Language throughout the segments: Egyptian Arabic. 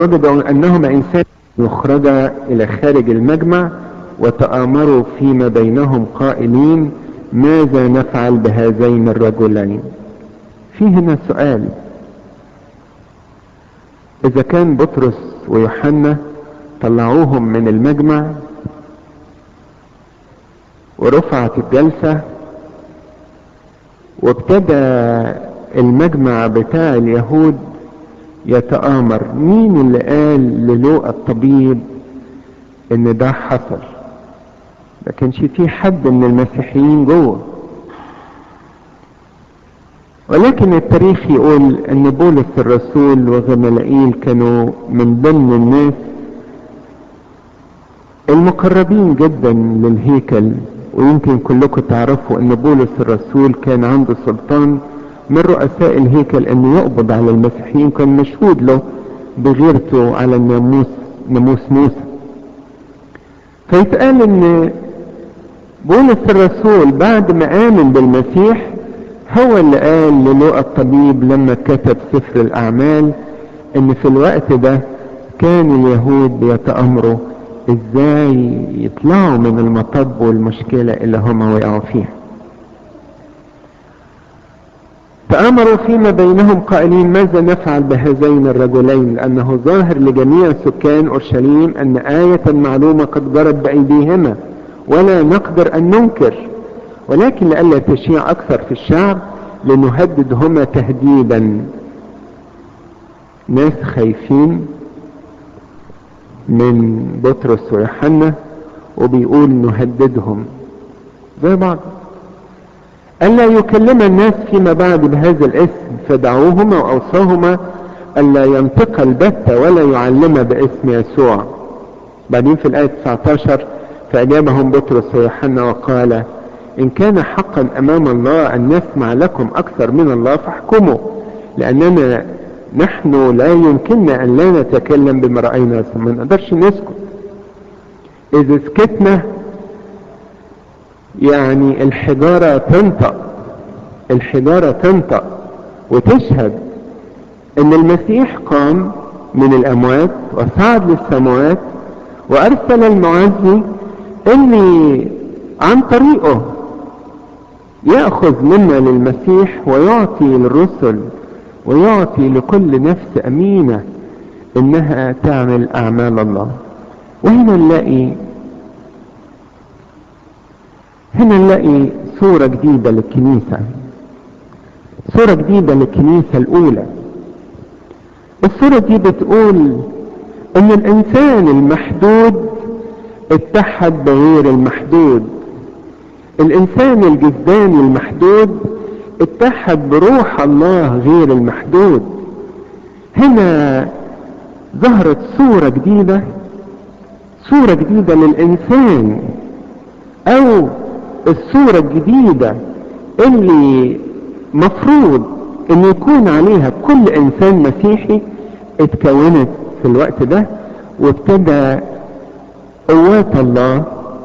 وجدوا أنهما إنسان يخرجا إلى خارج المجمع وتآمروا فيما بينهم قائلين ماذا نفعل بهذين الرجلين في هنا سؤال إذا كان بطرس ويوحنا طلعوهم من المجمع ورفعت الجلسة وابتدى المجمع بتاع اليهود يتآمر مين اللي قال للوقا الطبيب ان ده حصل ما كانش في حد من المسيحيين جوه ولكن التاريخ يقول ان بولس الرسول وغملائيل كانوا من ضمن الناس المقربين جدا للهيكل ويمكن كلكم تعرفوا ان بولس الرسول كان عنده سلطان من رؤساء الهيكل انه يقبض على المسيحيين كان مشهود له بغيرته على الناموس ناموس موسى فيتقال ان بولس الرسول بعد ما امن بالمسيح هو اللي قال للوقا الطبيب لما كتب سفر الاعمال ان في الوقت ده كان اليهود بيتامروا ازاي يطلعوا من المطب والمشكلة اللي هم وقعوا فيها تأمروا فيما بينهم قائلين ماذا نفعل بهذين الرجلين لأنه ظاهر لجميع سكان أورشليم أن آية معلومة قد جرت بأيديهما ولا نقدر أن ننكر ولكن لئلا تشيع أكثر في الشعب لنهددهما تهديدا ناس خايفين من بطرس ويوحنا وبيقول نهددهم زي بعض ألا يكلم الناس فيما بعد بهذا الاسم فدعوهما وأوصاهما ألا ينطق البتة ولا يعلم باسم يسوع بعدين في الآية 19 فأجابهم بطرس ويوحنا وقال إن كان حقا أمام الله أن نسمع لكم أكثر من الله فاحكموا لأننا نحن لا يمكننا أن لا نتكلم بما رأينا ما نقدرش نسكت إذا سكتنا يعني الحجارة تنطق الحجارة تنطق وتشهد ان المسيح قام من الاموات وصعد للسماوات وارسل المعزي اللي عن طريقه يأخذ منا للمسيح ويعطي للرسل ويعطي لكل نفس امينة انها تعمل اعمال الله وهنا نلاقي هنا نلاقي صورة جديدة للكنيسة صورة جديدة للكنيسة الأولى الصورة دي بتقول إن الإنسان المحدود اتحد بغير المحدود الإنسان الجسداني المحدود اتحد بروح الله غير المحدود هنا ظهرت صورة جديدة صورة جديدة للإنسان أو الصورة الجديدة اللي مفروض ان يكون عليها كل انسان مسيحي اتكونت في الوقت ده وابتدى قوات الله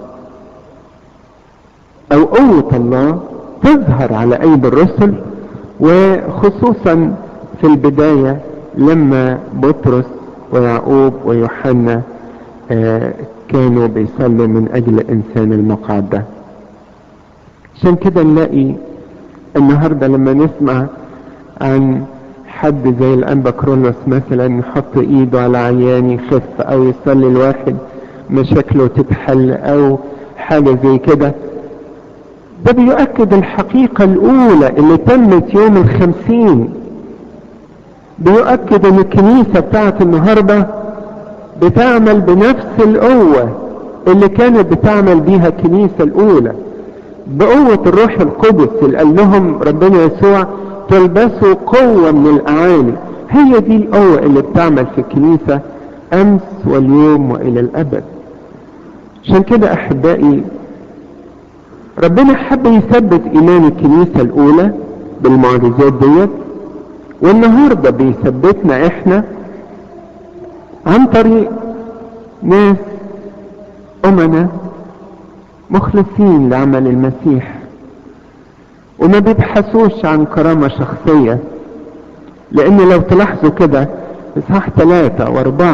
او قوة الله تظهر على ايدي الرسل وخصوصا في البداية لما بطرس ويعقوب ويوحنا آه كانوا بيصلوا من اجل انسان المقعد ده عشان كده نلاقي النهاردة لما نسمع عن حد زي الانبا كرولوس مثلا يحط ايده على عيان يخف او يصلي الواحد مشاكله تتحل او حاجة زي كده ده بيؤكد الحقيقة الاولى اللي تمت يوم الخمسين بيؤكد ان الكنيسة بتاعت النهاردة بتعمل بنفس القوة اللي كانت بتعمل بيها الكنيسة الاولى بقوة الروح القدس اللي قال لهم ربنا يسوع تلبسوا قوة من الأعالي هي دي القوة اللي بتعمل في الكنيسة أمس واليوم وإلى الأبد عشان كده أحبائي ربنا حب يثبت إيمان الكنيسة الأولى بالمعجزات ديت والنهاردة بيثبتنا إحنا عن طريق ناس أمنا مخلصين لعمل المسيح وما بيبحثوش عن كرامة شخصية لان لو تلاحظوا كده إصحاح ثلاثة وأربعة